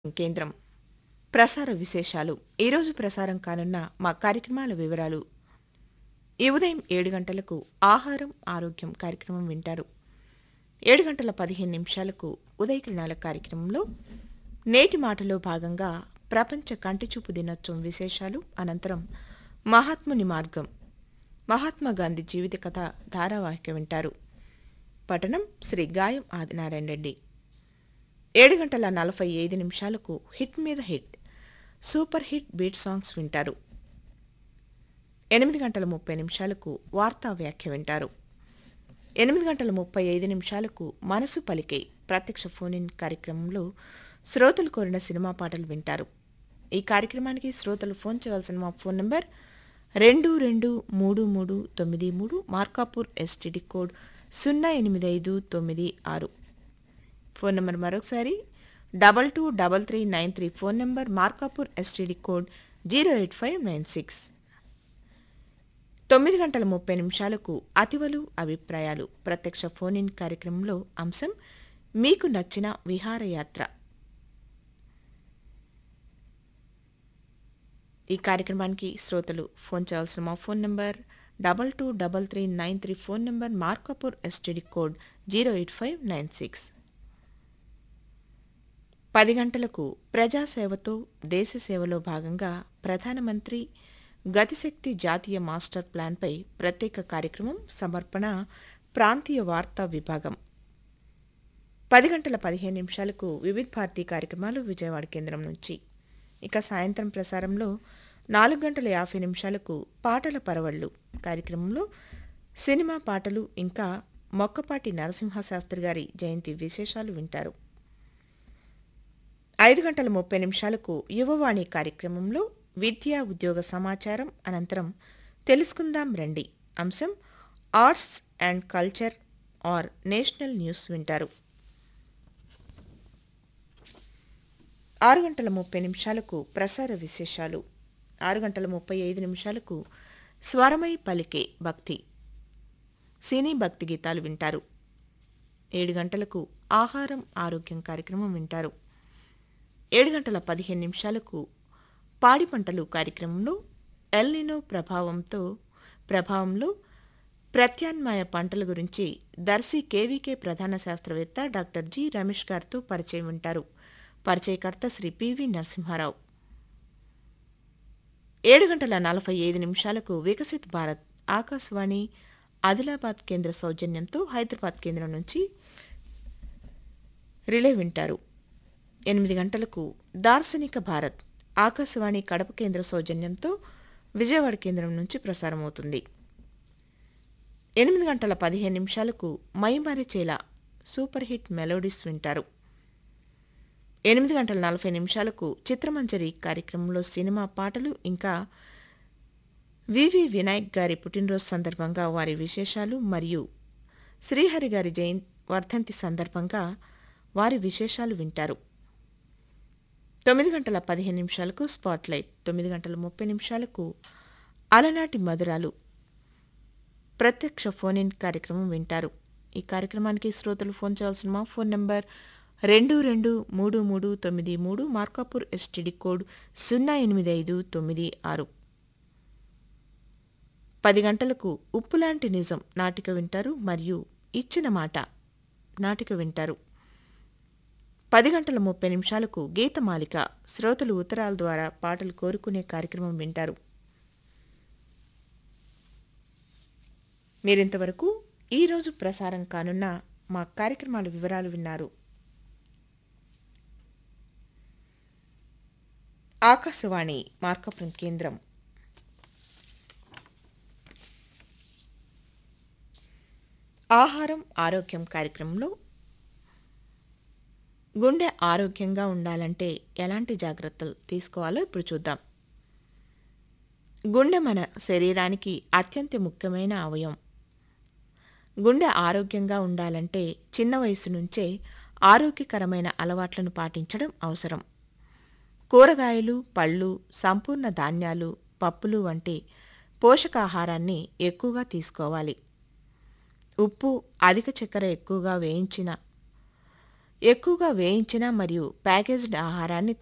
కేంద్రం ప్రసార విశేషాలు ఈరోజు ప్రసారం కానున్న మా కార్యక్రమాల వివరాలు ఈ ఉదయం ఏడు గంటలకు ఆహారం ఆరోగ్యం కార్యక్రమం వింటారు ఏడు గంటల పదిహేను నిమిషాలకు ఉదయకిరణాల కార్యక్రమంలో నేటి మాటలో భాగంగా ప్రపంచ కంటిచూపు దినోత్సవం విశేషాలు అనంతరం మహాత్ముని మార్గం మహాత్మా గాంధీ జీవిత కథ ధారావాహిక వింటారు పఠనం శ్రీ గాయం ఆదినారాయణ రెడ్డి ఏడు గంటల నలభై ఐదు నిమిషాలకు హిట్ మీద hit super hit beat songs వింటారు ఎనిమిది గంటల ముప్పై నిమిషాలకు వార్తా వ్యాఖ్య వింటారు ఎనిమిది గంటల ముప్పై ఐదు నిమిషాలకు మనసు పలికే ప్రత్యక్ష ఫోన్ ఇన్ కార్యక్రమంలో శ్రోతలు కోరిన సినిమా పాటలు వింటారు ఈ కార్యక్రమానికి శ్రోతలు ఫోన్ చేయవలసిన మా ఫోన్ నంబర్ రెండు రెండు మూడు మూడు తొమ్మిది మూడు మార్కాపూర్ ఎస్టీడీ కోడ్ సున్నా ఎనిమిది ఐదు తొమ్మిది ఆరు ఫోన్ నంబర్ మరొకసారి double two double three nine three phone number Markapur STD code zero eight five nine six తొమ్మిది గంటల ముప్పై నిమిషాలకు అతివలు అభిప్రాయాలు ప్రత్యక్ష ఫోన్ ఇన్ కార్యక్రమంలో అంశం మీకు నచ్చిన విహారయాత్ర ఈ కార్యక్రమానికి శ్రోతలు ఫోన్ చేయాల్సిన మా phone number double two double three nine three phone number Markapur STD code zero eight five nine six పది గంటలకు ప్రజాసేవతో దేశ సేవలో భాగంగా ప్రధానమంత్రి గతిశక్తి జాతీయ మాస్టర్ ప్లాన్పై ప్రత్యేక కార్యక్రమం సమర్పణ ప్రాంతీయ వార్తా విభాగం పది గంటల పదిహేను నిమిషాలకు వివిధ్ భారతీ కార్యక్రమాలు విజయవాడ కేంద్రం నుంచి ఇక సాయంత్రం ప్రసారంలో నాలుగు గంటల యాభై నిమిషాలకు పాటల పరవళ్ళు కార్యక్రమంలో సినిమా పాటలు ఇంకా మొక్కపాటి నరసింహశాస్త్రి గారి జయంతి విశేషాలు వింటారు ఐదు గంటల ముప్పై నిమిషాలకు యువవాణి కార్యక్రమంలో విద్యా ఉద్యోగ సమాచారం అనంతరం తెలుసుకుందాం రండి అంశం arts and culture or national news వింటారు ఆరు గంటల ముప్పై నిమిషాలకు ప్రసార విశేషాలు ఆరు గంటల ముప్పై ఐదు నిమిషాలకు స్వరమై పలికే భక్తి సినీ భక్తి గీతాలు వింటారు ఏడు గంటలకు ఆహారం ఆరోగ్యం కార్యక్రమం వింటారు ఏడు గంటల పదిహేను నిమిషాలకు పాడి పంటలు కార్యక్రమంలో ఎల్నినో ప్రభావంతో ప్రభావంలో ప్రత్యామ్నాయ పంటల గురించి దర్శి కేవీకే ప్రధాన శాస్త్రవేత్త డాక్టర్ జి రమేష్ గారితో పరిచయం వింటారు పరిచయకర్త శ్రీ పివి నరసింహారావు ఏడు గంటల నలభై ఐదు నిమిషాలకు వికసిత్ భారత్ ఆకాశవాణి ఆదిలాబాద్ కేంద్ర సౌజన్యంతో హైదరాబాద్ కేంద్రం నుంచి రిలే వింటారు ఎనిమిది గంటలకు దార్శనిక భారత్ ఆకాశవాణి కడప కేంద్ర సౌజన్యంతో విజయవాడ కేంద్రం నుంచి ప్రసారమవుతుంది ఎనిమిది గంటల పదిహేను నిమిషాలకు మైమరిచేల సూపర్ హిట్ మెలోడీస్ వింటారు ఎనిమిది గంటల నలభై నిమిషాలకు చిత్రమంజరి కార్యక్రమంలో సినిమా పాటలు ఇంకా వివి వినాయక్ గారి పుట్టినరోజు సందర్భంగా వారి విశేషాలు మరియు శ్రీహరి గారి జయంతి వర్ధంతి సందర్భంగా వారి విశేషాలు వింటారు తొమ్మిది గంటల పదిహేను నిమిషాలకు స్పాట్లైట్ తొమ్మిది గంటల ముప్పై నిమిషాలకు అలనాటి మధురాలు ప్రత్యక్ష ఫోన్ ఇన్ కార్యక్రమం వింటారు ఈ కార్యక్రమానికి శ్రోతలు ఫోన్ చేయాల్సిన మా ఫోన్ నంబర్ రెండు రెండు మూడు మూడు తొమ్మిది మూడు మార్కాపూర్ ఎస్టీడీ కోడ్ సున్నా ఎనిమిది ఐదు తొమ్మిది ఆరు పది గంటలకు ఉప్పులాంటి నిజం నాటిక వింటారు మరియు ఇచ్చిన మాట నాటిక వింటారు పది గంటల ముప్పై నిమిషాలకు గీతమాలిక శ్రోతలు ఉత్తరాల ద్వారా పాటలు కోరుకునే కార్యక్రమం వింటారు మీరింతవరకు ఈరోజు ప్రసారం కానున్న మా కార్యక్రమాల వివరాలు విన్నారు ఆకాశవాణి మార్కపురం కేంద్రం ఆహారం ఆరోగ్యం కార్యక్రమంలో గుండె ఆరోగ్యంగా ఉండాలంటే ఎలాంటి జాగ్రత్తలు తీసుకోవాలో ఇప్పుడు చూద్దాం గుండె మన శరీరానికి అత్యంత ముఖ్యమైన అవయవం గుండె ఆరోగ్యంగా ఉండాలంటే చిన్న వయసు నుంచే ఆరోగ్యకరమైన అలవాట్లను పాటించడం అవసరం కూరగాయలు పళ్ళు సంపూర్ణ ధాన్యాలు పప్పులు వంటి పోషకాహారాన్ని ఎక్కువగా తీసుకోవాలి ఉప్పు అధిక చక్కెర ఎక్కువగా వేయించిన ఎక్కువగా వేయించిన మరియు ప్యాకేజ్డ్ ఆహారాన్ని